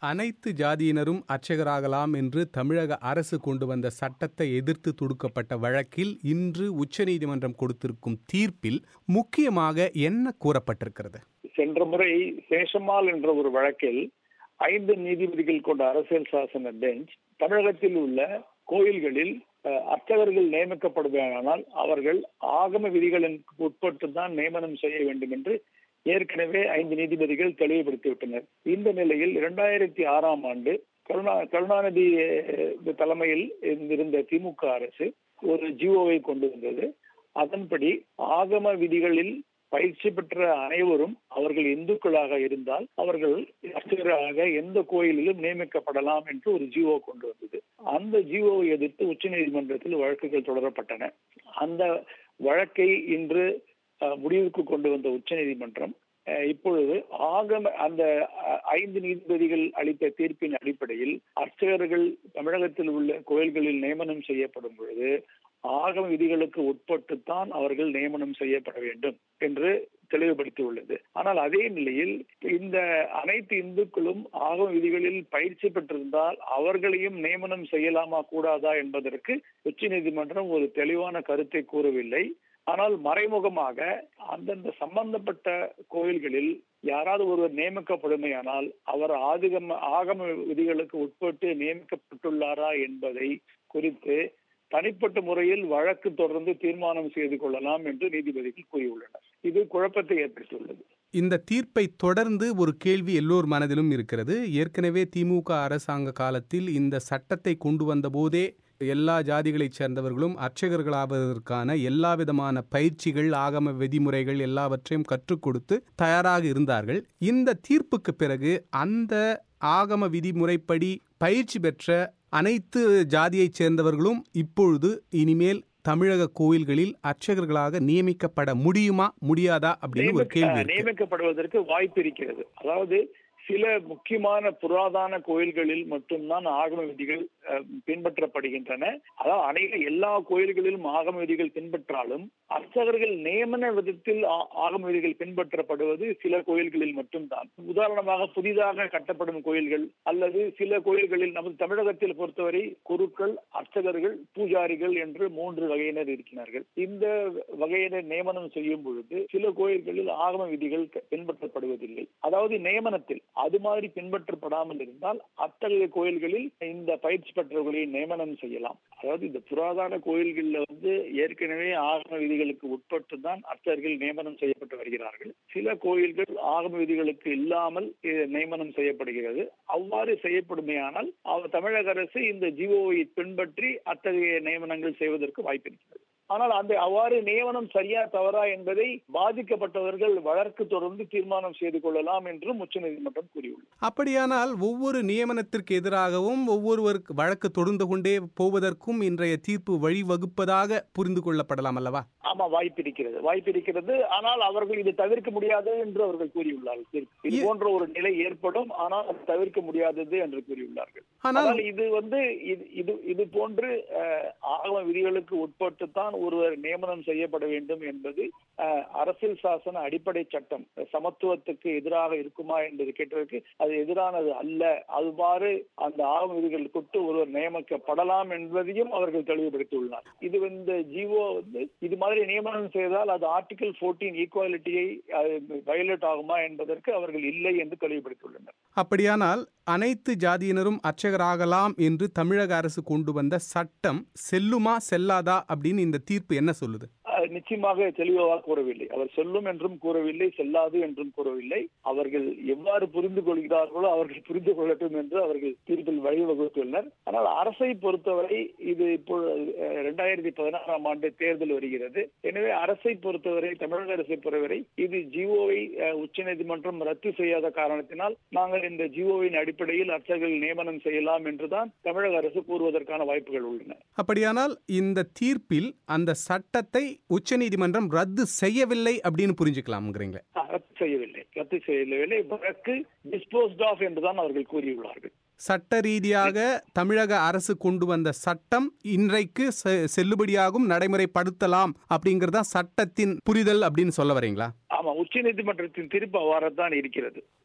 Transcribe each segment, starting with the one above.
அனைத்து ஜாதியினரும் அர்ச்சகராகலாம் என்று தமிழக அரசு கொண்டு வந்த சட்டத்தை எதிர்த்து தொடுக்கப்பட்ட வழக்கில் இன்று உச்சநீதிமன்றம் கொடுத்திருக்கும் தீர்ப்பில் முக்கியமாக என்ன கூறப்பட்டிருக்கிறது சென்ற முறை சேஷம்மாள் என்ற ஒரு வழக்கில் ஐந்து நீதிபதிகள் கொண்ட அரசியல் சாசன பெஞ்ச் தமிழகத்தில் உள்ள கோயில்களில் அஹ், அர்ச்சகர்கள் நியமிக்கப்படுவானால் அவர்கள் ஆகம விதிகளின் உட்பட்டு தான் நியமனம் செய்ய வேண்டும் என்று ஏற்கனவே ஐந்து நீதிபதிகள் தெளிவுபடுத்திவிட்டனர் இந்த நிலையில் இரண்டாயிரத்தி ஆறாம் ஆண்டு கருணா கருணாநிதி அஹ், தலைமையில் இருந்த திமுக அரசு ஒரு ஜிஓவை கொண்டு வந்தது அதன்படி ஆகம விதிகளில் பயிற்சி பெற்ற அனைவரும் அவர்கள் இந்துக்களாக இருந்தால் அவர்கள் அர்ச்சகராக எந்த கோயிலிலும் நியமிக்கப்படலாம் என்று ஒரு ஜிஓ கொண்டு வந்தது அந்த ஜிஓவை எதிர்த்து உச்சநீதிமன்றத்தில் வழக்குகள் தொடரப்பட்டன அந்த வழக்கை இன்று அஹ், முடிவுக்கு கொண்டு வந்த உச்சநீதிமன்றம் அஹ், இப்பொழுது ஆகம அந்த அஹ், ஐந்து நீதிபதிகள் அளித்த தீர்ப்பின் அடிப்படையில் அர்ச்சகர்கள் தமிழகத்தில் உள்ள கோயில்களில் நியமனம் செய்யப்படும் பொழுது ஆகம விதிகளுக்கு உட்பட்டுத்தான் அவர்கள் நியமனம் செய்யப்பட வேண்டும் என்று தெளிவுபடுத்தியுள்ளது ஆனால் அதே நிலையில் இந்த அனைத்து இந்துக்களும் ஆகம விதிகளில் பயிற்சி பெற்றிருந்தால் அவர்களையும் நியமனம் செய்யலாமா கூடாதா என்பதற்கு உச்சநீதிமன்றம் ஒரு தெளிவான கருத்தை கூறவில்லை ஆனால் மறைமுகமாக அந்தந்த சம்பந்தப்பட்ட கோயில்களில் யாராவது ஒருவர் நியமிக்கப்படுமையானால் அவர் ஆதிகம ஆகம விதிகளுக்கு உட்பட்டு நியமிக்கப்பட்டுள்ளாரா என்பதை குறித்து தனிப்பட்ட முறையில் வழக்கு தொடர்ந்து தீர்மானம் செய்து கொள்ளலாம் என்று நீதிபதிகள் கூறியுள்ளனர் இது குழப்பத்தை ஏற்படுத்தியுள்ளது இந்த தீர்ப்பை தொடர்ந்து ஒரு கேள்வி எல்லோர் மனதிலும் இருக்கிறது ஏற்கனவே திமுக அரசாங்க காலத்தில் இந்த சட்டத்தை கொண்டு வந்த போதே எல்லா ஜாதிகளைச் சேர்ந்தவர்களும் அர்ச்சகர்களாவதற்கான எல்லா விதமான பயிற்சிகள் ஆகம விதிமுறைகள் எல்லாவற்றையும் கற்றுக் கொடுத்து தயாராக இருந்தார்கள் இந்த தீர்ப்புக்கு பிறகு அந்த ஆகம விதிமுறைப்படி பயிற்சி பெற்ற அனைத்து ஜாதியைச் சேர்ந்தவர்களும் இப்பொழுது இனிமேல் தமிழக கோயில்களில் அர்ச்சகர்களாக நியமிக்கப்பட முடியுமா முடியாதா அப்படின்னு ஒரு கேள்வி நியமிக்க- இருக்கு. நியமிக்கப்படுவதற்கு வாய்ப்பு இருக்கிறது அதாவது சில முக்கியமான புராதான கோயில்களில் மட்டும்தான் ஆகம விதிகள் அஹ், பின்பற்றப்படுகின்றன அதாவது அநேக எல்லா கோயில்களிலும் ஆகம விதிகள் பின்பற்றாலும் அர்ச்சகர்கள் நியமன விதத்தில் ஆ- ஆகம விதிகள் பின்பற்றப்படுவது சில கோயில்களில் மட்டும்தான் உதாரணமாக புதிதாக கட்டப்படும் கோயில்கள் அல்லது சில கோயில்களில் நமது தமிழகத்தில் பொறுத்தவரை குருக்கள் அர்ச்சகர்கள் பூஜாரிகள் என்று மூன்று வகையினர் இருக்கிறார்கள் இந்த வகையினர் நியமனம் செய்யும் பொழுது சில கோயில்களில் ஆகம விதிகள் க- பின்பற்றப்படுவதில்லை அதாவது நியமனத்தில் அது மாதிரி பின்பற்றப்படாமல் இருந்தால் அத்தகைய கோயில்களில் இந்த பயிற்சி பெற்றவர்களை நியமனம் செய்யலாம் அதாவது இந்த புராதன கோயில்கள்ல வந்து ஏற்கனவே ஆகம விதிகளுக்கு உட்பட்டு தான் அர்ச்சகர்கள் நியமனம் செய்யப்பட்டு வருகிறார்கள் சில கோயில்கள் ஆகம விதிகளுக்கு இல்லாமல் இது நியமனம் செய்யப்படுகிறது அவ்வாறு செய்யப்படுமேயானால் அவர் தமிழக அரசு இந்த ஜிஓவை பின்பற்றி அத்தகைய நியமனங்கள் செய்வதற்கு வாய்ப்பு இருக்கிறது ஆனால் அந்த அவ்வாறு நியமனம் சரியா தவறா என்பதை பாதிக்கப்பட்டவர்கள் வழக்கு தொடர்ந்து தீர்மானம் செய்து கொள்ளலாம் என்றும் உச்சநீதிமன்றம் கூறியுள்ளது அப்படியானால் ஒவ்வொரு நியமனத்திற்கு எதிராகவும் ஒவ்வொருவருக்கு வழக்கு தொடர்ந்து கொண்டே போவதற்கும் இன்றைய தீர்ப்பு வழிவகுப்பதாக புரிந்து கொள்ளப்படலாம் அல்லவா ஆமா வாய்ப்பு இருக்கிறது வாய்ப்பு இருக்கிறது ஆனால் அவர்கள் இது தவிர்க்க முடியாது என்று அவர்கள் கூறியுள்ளார்கள் இது இ- போன்ற ஒரு நிலை ஏற்படும் ஆனால் அது தவிர்க்க முடியாதது என்று கூறியுள்ளார்கள் ஆனால் ஆனால் இது வந்து இது இது இது போன்று அஹ், ஆகம விதிகளுக்கு உட்பட்டு தான் ஒருவர் நியமனம் செய்யப்பட வேண்டும் என்பது அஹ், அரசியல் சாசன அடிப்படை சட்டம் சமத்துவத்துக்கு எதிராக இருக்குமா என்பது கேட்டதற்கு அது எதிரானது அல்ல அதுமாறு அந்த ஆகம விதிகளுக்கு ஒருவர் நியமிக்கப்படலாம் என்பதையும் அவர்கள் தெளிவுபடுத்தியுள்ளனர் இது இந்த ஜிஓ வந்து இது மாதிரி நியமனம் செய்தால் அது ஆர்டிகல் 14 ஈக்குவாலிட்டியை வயலேட் ஆகுமா என்பதற்கு அவர்கள் இல்லை என்று தெளிவுபடுத்தியுள்ளனர் அப்படியானால் அனைத்து ஜாதியினரும் அர்ச்சகராகலாம் என்று தமிழக அரசு கொண்டு வந்த சட்டம் செல்லுமா செல்லாதா அப்படின்னு இந்த தீர்ப்பு என்ன சொல்லுது அஹ், நிச்சயமாக தெளிவாக கூறவில்லை அவர் சொல்லும் என்றும் கூறவில்லை செல்லாது என்றும் கூறவில்லை அவர்கள் எவ்வாறு புரிந்து கொள்கிறார்களோ அவர்கள் புரிந்து கொள்ளட்டும் என்று அவர்கள் தீர்ப்பில் வழிவகுத்துள்ளனர் ஆனால் அரசை பொறுத்தவரை இது இப்போ இரண்டாயிரத்தி பதினாறாம் ஆண்டு தேர்தல் வருகிறது எனவே அரசை பொறுத்தவரை தமிழக அரசை பொறுத்தவரை இது ஜிஓவை உச்சநீதிமன்றம் ரத்து செய்யாத காரணத்தினால் நாங்கள் இந்த ஜிஓவின் அடிப்படையில் அர்ச்சகர்கள் நியமனம் செய்யலாம் என்றுதான் தமிழக அரசு கூறுவதற்கான வாய்ப்புகள் உள்ளன அப்படியானால் இந்த தீர்ப்பில் அந்த சட்டத்தை உச்சநீதிமன்றம் ரத்து செய்யவில்லை அப்படின்னு புரிஞ்சுக்கலாம்ங்கிறீங்களே ரத்து செய்யவில்லை ரத்து செய்யவில்லை வழக்கு டிஸ்போஸ்ட் ஆஃப் என்றுதான் அவர்கள் கூறியுள்ளார்கள் சட்ட ரீதியாக தமிழக அரசு கொண்டு வந்த சட்டம் இன்றைக்கு செ- செல்லுபடியாகும் நடைமுறைப்படுத்தலாம் அப்படிங்கறதா சட்டத்தின் புரிதல் அப்படின்னு சொல்ல வரீங்களா ஆமா உச்ச நீதிமன்றத்தின் தீர்ப்பு அவ்வாறு தான் இருக்கிறது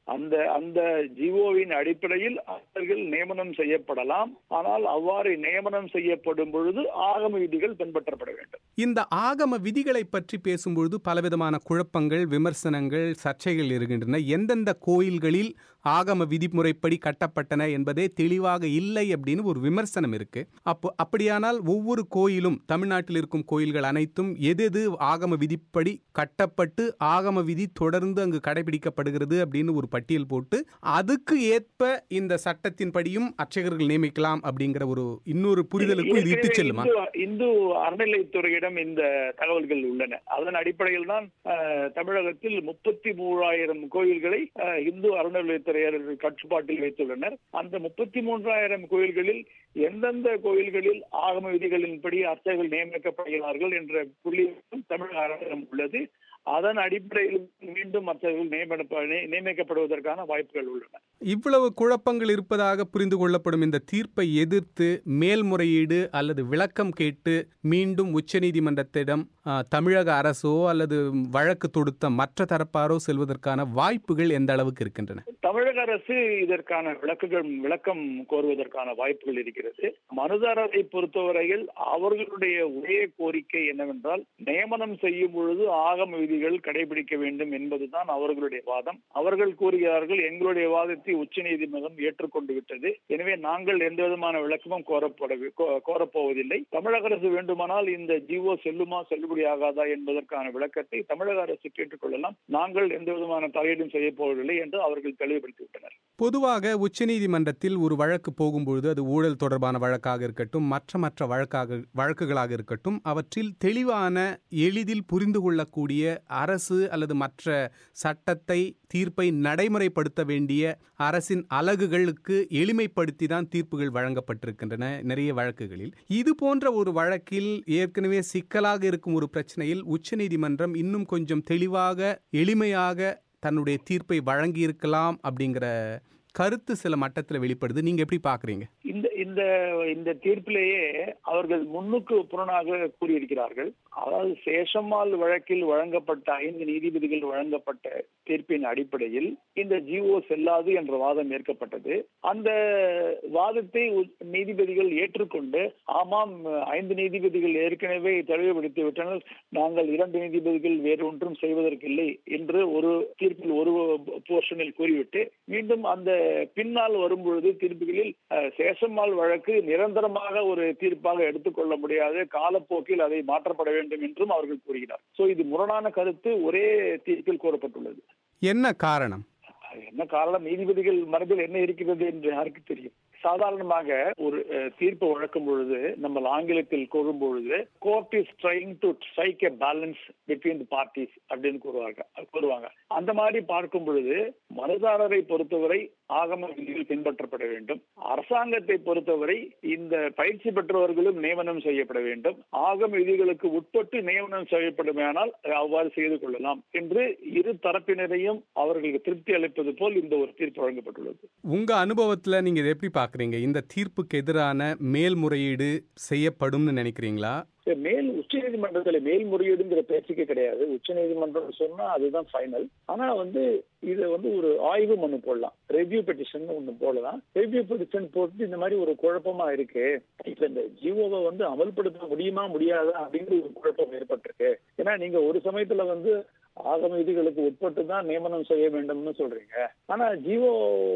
அந்த அந்த ஜிஓவின் அடிப்படையில் அவர்கள் நியமனம் செய்யப்படலாம் ஆனால் அவ்வாறு நியமனம் செய்யப்படும் பொழுது ஆகம விதிகள் பின்பற்றப்பட வேண்டும் இந்த ஆகம விதிகளை பற்றி பேசும்பொழுது பலவிதமான குழப்பங்கள் விமர்சனங்கள் சர்ச்சைகள் இருக்கின்றன எந்தெந்த கோயில்களில் ஆகம விதிமுறைப்படி கட்டப்பட்டன என்பதே தெளிவாக இல்லை அப்படின்னு ஒரு விமர்சனம் இருக்கு அப்போ அப்படியானால் ஒவ்வொரு கோயிலும் தமிழ்நாட்டில் இருக்கும் கோயில்கள் அனைத்தும் எதெது ஆகம விதிப்படி கட்டப்பட்டு ஆகம விதி தொடர்ந்து அங்கு கடைபிடிக்கப்படுகிறது அப்படின்னு ஒரு பட்டியல் போட்டு அதுக்கு ஏற்ப இந்த சட்டத்தின்படியும் அர்ச்சகர்கள் நியமிக்கலாம் அப்படிங்கிற ஒரு இன்னொரு புரிதலுக்கும் இது இட்டு செல்லுமா இந்து- இந்து அறநிலைத்துறையிடம் இந்த தகவல்கள் உள்ளன அதன் அடிப்படையில் தான் அஹ், தமிழகத்தில் முப்பத்தி மூவாயிரம் கோயில்களை அஹ், இந்து அறநிலைத்துறையர் கட்டுப்பாட்டில் வைத்துள்ளனர் அந்த முப்பத்தி மூன்றாயிரம் கோயில்களில் எந்தெந்த கோயில்களில் ஆகம விதிகளின்படி அர்ச்சகர்கள் நியமிக்கப்படுகிறார்கள் என்ற புள்ளி தமிழக அரசிடம் உள்ளது அதன் அடிப்படையில் மீண்டும் அர்ச்சகர்கள் நியமன நியமிக்கப்படுவதற்கான வாய்ப்புகள் உள்ளன இவ்வளவு குழப்பங்கள் இருப்பதாக புரிந்து கொள்ளப்படும் இந்த தீர்ப்பை எதிர்த்து மேல்முறையீடு அல்லது விளக்கம் கேட்டு மீண்டும் உச்சநீதிமன்றத்திடம் ஆ, தமிழக அரசோ அல்லது வழக்கு தொடுத்த மற்ற தரப்பாரோ செல்வதற்கான வாய்ப்புகள் எந்த அளவுக்கு இருக்கின்றன தமிழக அரசு இதற்கான விளக்குகள் விளக்கம் கோருவதற்கான வாய்ப்புகள் இருக்கிறது மனுதாரரை பொறுத்தவரையில் அவர்களுடைய ஒரே கோரிக்கை என்னவென்றால் நியமனம் செய்யும் பொழுது ஆகம விதிகள் கடைபிடிக்க வேண்டும் என்பதுதான் அவர்களுடைய வாதம் அவர்கள் கூறுகிறார்கள் எங்களுடைய வாதத்தை உச்சநீதிமன்றம் ஏற்றுக்கொண்டு விட்டது எனவே நாங்கள் எந்த விதமான விளக்கமும் கோரப்பட கோ- கோரப்போவதில்லை தமிழக அரசு வேண்டுமானால் இந்த ஜிஓ செல்லுமா செல்லுபடியாகாதா என்பதற்கான விளக்கத்தை தமிழக அரசு கேட்டுக்கொள்ளலாம் நாங்கள் எந்த விதமான தலையீடும் செய்ய போவதில்லை என்று அவர்கள் தெளிவுபடுத்திவிட்டனர் பொதுவாக உச்சநீதிமன்றத்தில் ஒரு வழக்கு போகும்பொழுது அது ஊழல் தொடர்பான வழக்காக இருக்கட்டும் மற்ற மற்ற வழக்காக வழக்குகளாக இருக்கட்டும் அவற்றில் தெளிவான எளிதில் புரிந்து கொள்ளக்கூடிய அரசு அல்லது மற்ற சட்டத்தை தீர்ப்பை நடைமுறைப்படுத்த வேண்டிய அரசின் அலகுகளுக்கு எளிமைப்படுத்தி தான் தீர்ப்புகள் வழங்கப்பட்டிருக்கின்றன நிறைய வழக்குகளில் இது போன்ற ஒரு வழக்கில் ஏற்கனவே சிக்கலாக இருக்கும் ஒரு பிரச்சனையில் உச்சநீதிமன்றம் இன்னும் கொஞ்சம் தெளிவாக எளிமையாக தன்னுடைய தீர்ப்பை வழங்கியிருக்கலாம் அப்படிங்கிற கருத்து சில மட்டத்தில் வெளிப்படுது நீங்க எப்படி பாக்குறீங்க இந்த இந்த இந்த தீர்ப்பிலேயே அவர்கள் முன்னுக்கு புறனாக கூறியிருக்கிறார்கள் அதாவது சேஷம்மாள் வழக்கில் வழங்கப்பட்ட ஐந்து நீதிபதிகள் வழங்கப்பட்ட தீர்ப்பின் அடிப்படையில் இந்த ஜிஓ செல்லாது என்ற வாதம் ஏற்கப்பட்டது அந்த வாதத்தை உ- நீதிபதிகள் ஏற்றுக்கொண்டு ஆமாம் ஐந்து நீதிபதிகள் ஏற்கனவே தெளிவுபடுத்தி விட்டனர் நாங்கள் இரண்டு நீதிபதிகள் வேறு ஒன்றும் செய்வதற்கில்லை என்று ஒரு தீர்ப்பில் ஒரு போர்ஷனில் கூறிவிட்டு மீண்டும் அந்த பின்னால் வரும்பொழுது தீர்ப்புகளில் அஹ், சேஷம்மாள் வழக்கு நிரந்தரமாக ஒரு தீர்ப்பாக எடுத்துக்கொள்ள முடியாது காலப்போக்கில் அதை மாற்றப்பட வேண்டும் என்றும் அவர்கள் கூறுகிறார் சோ இது முரணான கருத்து ஒரே தீர்ப்பில் கூறப்பட்டுள்ளது என்ன காரணம் அது என்ன காரணம் நீதிபதிகள் மனதில் என்ன இருக்கிறது என்று யாருக்கு தெரியும் சாதாரணமாக ஒரு அஹ், தீர்ப்பு வழக்கும் பொழுது நம்ம ஆங்கிலத்தில் கூறும் பொழுது court is trying to strike a balance between the parties அப்படின்னு கூறுவாங்க கூறுவாங்க அந்த மாதிரி பார்க்கும் பொழுது மனுதாரரை பொறுத்தவரை ஆகம விதிகள் பின்பற்றப்பட வேண்டும் அரசாங்கத்தை பொறுத்தவரை இந்த பயிற்சி பெற்றவர்களும் நியமனம் செய்யப்பட வேண்டும் ஆகம விதிகளுக்கு உட்பட்டு நியமனம் செய்யப்படுமானால் அவ்வாறு செய்து கொள்ளலாம் என்று இரு தரப்பினரையும் அவர்களுக்கு திருப்தி அளிப்பது போல் இந்த ஒரு தீர்ப்பு வழங்கப்பட்டுள்ளது உங்க அனுபவத்துல நீங்க இதை எப்படி பாக்குறீங்க இந்த தீர்ப்புக்கு எதிரான மேல்முறையீடு செய்யப்படும்னு நினைக்கிறீங்களா சரி, மேல் உச்ச நீதிமன்றத்துல மேல்முறையீடுங்கிற பேச்சுக்கே கிடையாது உச்ச நீதிமன்றம் சொன்னா அதுதான் ஃபைனல் ஆனா வந்து இது வந்து ஒரு ஆய்வு மனு போடலாம் ரெவ்யூ பெட்டிஷன் ஒண்ணு போடலாம் ரெவ்யூ பெட்டிஷன் போட்டு இந்த மாதிரி ஒரு குழப்பமா இருக்கு இப்ப இந்த ஜிஓவை வந்து அமல்படுத்த முடியுமா முடியாதா அப்படிங்கிற ஒரு குழப்பம் ஏற்பட்டிருக்கு ஏன்னா நீங்க ஒரு சமயத்துல வந்து ஆகம விதிகளுக்கு உட்பட்டு தான் நியமனம் செய்ய வேண்டும்னு சொல்றீங்க ஆனா ஜிஓ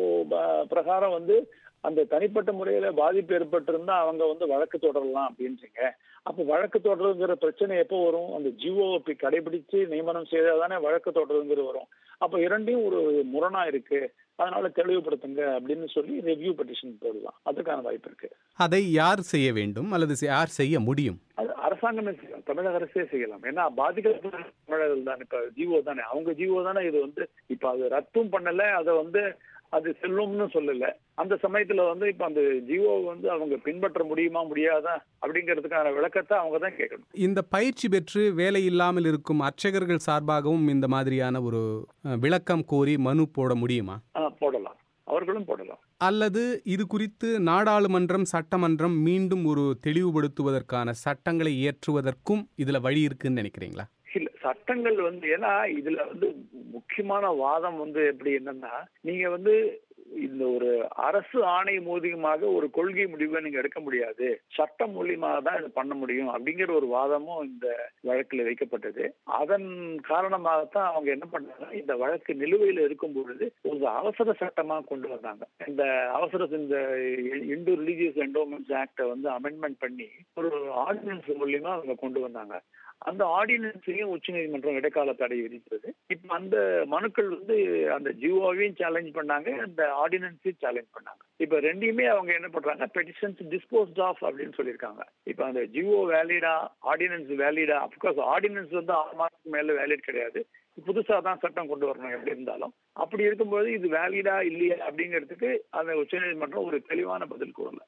பிரகாரம் வந்து அந்த தனிப்பட்ட முறையில பாதிப்பு ஏற்பட்டிருந்தா அவங்க வந்து வழக்கு தொடரலாம் அப்படின்றீங்க அப்ப வழக்கு தொடருங்கிற பிரச்சனை எப்போ வரும் அந்த ஜிஓ கடைபிடிச்சு நியமனம் செய்தாதானே வழக்கு தொடருங்கிற வரும் அப்ப இரண்டையும் ஒரு முரணா இருக்கு அதனால தெளிவுபடுத்துங்க அப்படின்னு சொல்லி ரெவ்யூ பெட்டிஷன் போடலாம் அதுக்கான வாய்ப்பு இருக்கு அதை யார் செய்ய வேண்டும் அல்லது செ- யார் செய்ய முடியும் அது அரசாங்கமே செய்யலாம் தமிழக அரசே செய்யலாம் ஏன்னா பாதிக்கப்பட்ட தமிழர்கள் தான் இப்ப ஜிஓ தானே அவங்க ஜிஓ தானே இது வந்து இப்ப அது ரத்தும் பண்ணல அதை வந்து அது செல்லும்னு சொல்லல அந்த சமயத்துல வந்து இப்ப அந்த ஜிஓ வந்து அவங்க பின்பற்ற முடியுமா முடியாதா அப்படிங்கிறதுக்கான விளக்கத்தை அவங்க தான் கேட்கணும் இந்த பயிற்சி பெற்று வேலை இல்லாமல் இருக்கும் அர்ச்சகர்கள் சார்பாகவும் இந்த மாதிரியான ஒரு அஹ், விளக்கம் கோரி மனு போட முடியுமா ஆஹ் போடலாம் அவர்களும் போடலாம் அல்லது இது குறித்து நாடாளுமன்றம் சட்டமன்றம் மீண்டும் ஒரு தெளிவுபடுத்துவதற்கான சட்டங்களை இயற்றுவதற்கும் இதுல வழி இருக்குன்னு நினைக்கிறீங்களா இல்ல சட்டங்கள் வந்து ஏன்னா இதுல வந்து முக்கியமான வாதம் வந்து எப்படி என்னன்னா நீங்க வந்து இந்த ஒரு அரசு ஆணை மூலியமாக ஒரு கொள்கை முடிவை நீங்க எடுக்க முடியாது சட்டம் மூலியமாக தான் இதை பண்ண முடியும் அப்படிங்கிற ஒரு வாதமும் இந்த வழக்கில் வைக்கப்பட்டது அதன் காரணமாகத்தான் அவங்க என்ன பண்ணாங்க இந்த வழக்கு நிலுவையில் இருக்கும் பொழுது ஒரு அவசர சட்டமா கொண்டு வந்தாங்க இந்த அவசர இந்த இந்து ரிலீஜியஸ் என்டோமெண்ட்ஸ் ஆக்டை வந்து அமெண்ட்மெண்ட் பண்ணி ஒரு ஆர்டினன்ஸ் மூலியமா அவங்க கொண்டு வந்தாங்க அந்த ஆர்டினன்ஸையும் உச்சநீதிமன்றம் இடைக்கால தடை விதித்தது இப்ப அந்த மனுக்கள் வந்து அந்த ஜியோவையும் சேலஞ்ச் பண்ணாங்க அந்த ஆர்டினன்ஸையும் சேலஞ்ச் பண்ணாங்க இப்ப ரெண்டையுமே அவங்க என்ன பண்றாங்க பெட்டிஷன்ஸ் டிஸ்போஸ்ட் ஆஃப் அப்படின்னு சொல்லியிருக்காங்க இப்ப அந்த ஜியோ வேலிடா ஆர்டினன்ஸ் வேலிடா அப்கோர்ஸ் ஆர்டினன்ஸ் வந்து ஆறு மாசத்துக்கு மேல வேலிட் கிடையாது புதுசா தான் சட்டம் கொண்டு வரணும் எப்படி இருந்தாலும் அப்படி இருக்கும்போது இது வேலிடா இல்லையா அப்படிங்கிறதுக்கு அந்த உச்சநீதிமன்றம் ஒரு தெளிவான பதில் கூறல